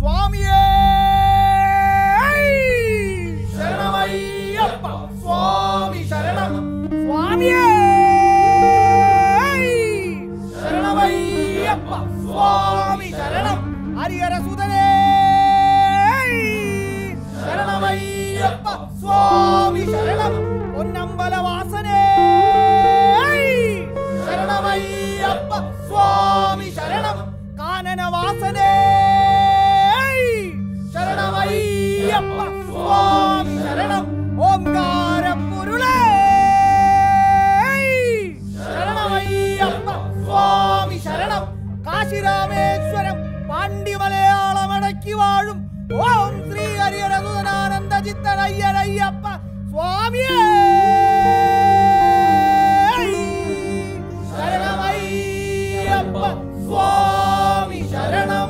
സ്വാമിയേ ശരണമയ്യപ്പ സ്വാമി ശരണം സ്വാമിയേ ശരണമയ്യപ്പ സ്വാമി ശരണം ഹരിഹര സുതനേ ശരണമയ്യപ്പ സ്വാമി ശരണം പൊന്നമ്പലവാസനേ ശരണമയ്യപ്പ സ്വാമി ശരണം കാനനവാസനേ ശരണമയ്യപ്പ സ്വാമി ശരണം ഓംകാരം പൊരുളേ ശരണമയ്യപ്പ സ്വാമി ശരണം കാശിരാമേശ്വരം പാണ്ഡിമലയാളമടക്കി വാഴും ഓം ശ്രീ ഹരിഹരസുതനാനന്ദ ചിത്തനയ്യരയ്യപ്പ സ്വാമിയേ ശരണമയ്യപ്പ സ്വാമി ശരണം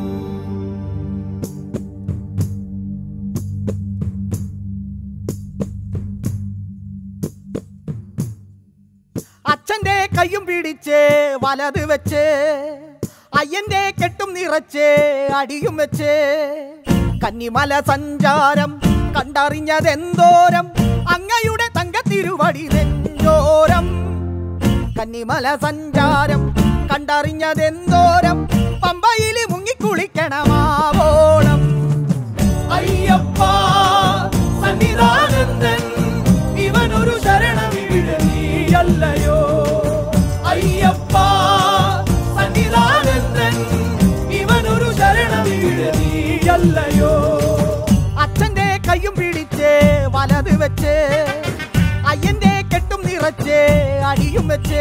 അച്ഛന്റെ കയ്യും പിടിച്ച് വലത് വെച്ച് അയ്യന്റെ കെട്ടും നിറച്ച് അടിയും വെച്ച് കന്നിമല സഞ്ചാരം കണ്ടറിഞ്ഞതെന്തോരം അങ്ങയുടെ തങ്കത്തിരുവടി നെഞ്ചോരം കന്നിമല സഞ്ചാരം കണ്ടറിഞ്ഞതെന്തോരം പമ്പയിൽ മുങ്ങിക്കുളിക്കണമാവോളം അയ്യപ്പ സന്നിധാനന്ദൻ ഇവനൊരു ശരണമിവിടെ നീയല്ലയോ അയ്യപ്പ സന്നിധാനന്ദൻ ഇവനൊരു ശരണമിവിടെ നീയല്ലയോ അച്ഛന്റെ കയ്യും പിടിച്ച് വലത് വെച്ച് അയ്യന്റെ കെട്ടും നിറച്ച് അടിയും വെച്ച്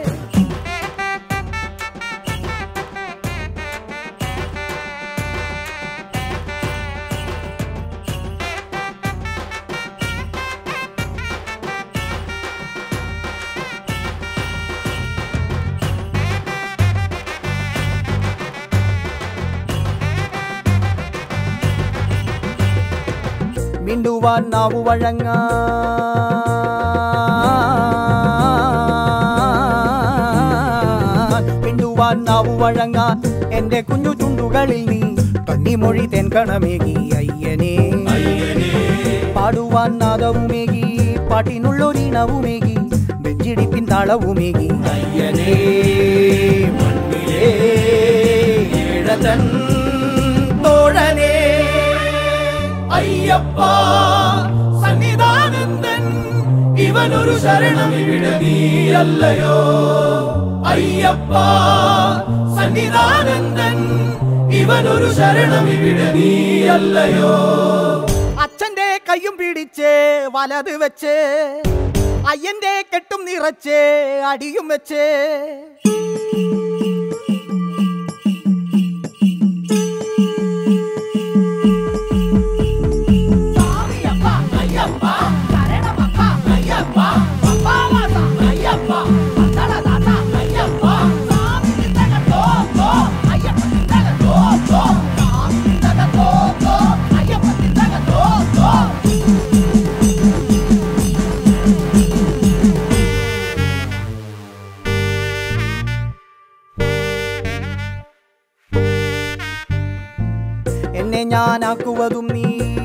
മിണ്ടുവാൻ നാവു വഴങ്ങ മിണ്ടുവാൻ നാവു വഴങ്ങാൻ എന്റെ കുഞ്ഞു ചുണ്ടുകളിൽ നീ കന്നിമൊഴി തെൻകണമേകി അയ്യനേ പാടുവാൻ നാദവുമേകി പാട്ടിനുള്ളൊരിണവുമേകി നെഞ്ചിടിപ്പിൻ താളവുമേകി അയ്യനേ മണ്ണിലേ ഇഴതൻ തോഴനേ അയ്യപ്പ സന്നിധാനന്ദൻ ഇവനൊരു ശരണം ഇവിടെ നീയല്ലയോ അയ്യപ്പ സന്നിധാനന്ദൻ ഇവനൊരു ശരണം ഇവിടെ നീയല്ലയോ അച്ഛന്റെ കയ്യും പിടിച്ച് വലത് വെച്ച് അയ്യന്റെ കെട്ടും നിറച്ച് അടിയും വെച്ച് എന്നെ ഞാനാക്കുവതും നീ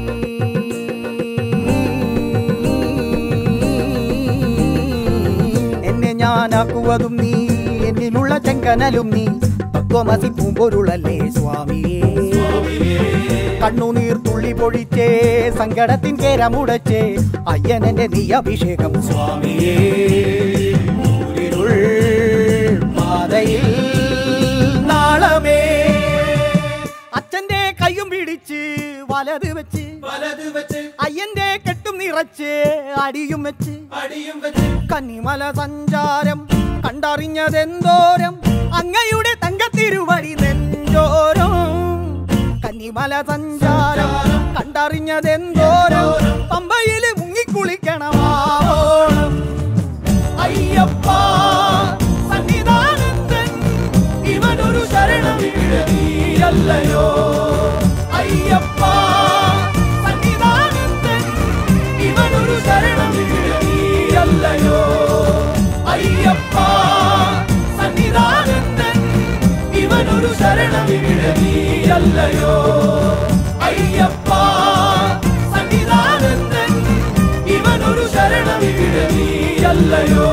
എന്നെ ഞാനാക്കുവതും നീ എന്നിലുള്ള ചെങ്കനലും നീ തത്വമസി പൂമ്പൊരുളല്ലേ സ്വാമിയേ കണ്ണുനീർ തുള്ളി പൊഴിച്ചേ സങ്കടത്തിൻ കേരമുടച്ചേ അയ്യനെന്റെ നീ അഭിഷേകം സ്വാമിയേ ഊരിരുൾ പാതയിൽ നാളമേ അച്ഛന്റെ കയ്യും പിടിച്ച് വലത് വെച്ച് വലത് വെച്ച് അയ്യന്റെ കെട്ടും നിറച്ച് അടിയും വെച്ച് അടിയും വെച്ച് കന്നിമല സഞ്ചാരം കണ്ടറിഞ്ഞതെന്തോരം അങ്ങയുടെ തങ്കത്തിരുവടി നെഞ്ചോരം കന്നിമല സഞ്ചാരം കണ്ടറിഞ്ഞതെന്തോരം പമ്പയിൽ മുങ്ങിക്കുളിക്കണമാവോളം അയ്യപ്പ സന്നിധാനന്ദൻ ഇവനൊരു ശരണം ഇവിടെ നീയല്ലയോ അയ്യപ്പ സന്നിധാനന്ദൻ ഇവനൊരു ശരണം ഇവിടെ നീയല്ലയോ അയ്യപ്പ സന്നിധാനന്ദൻ ഇവനൊരു ശരണം ഇവിടെ നീയല്ലയോ അയ്യപ്പ സന്നിധാനന്ദൻ ഇവനൊരു ശരണം ഇവിടെ നീയല്ലയോ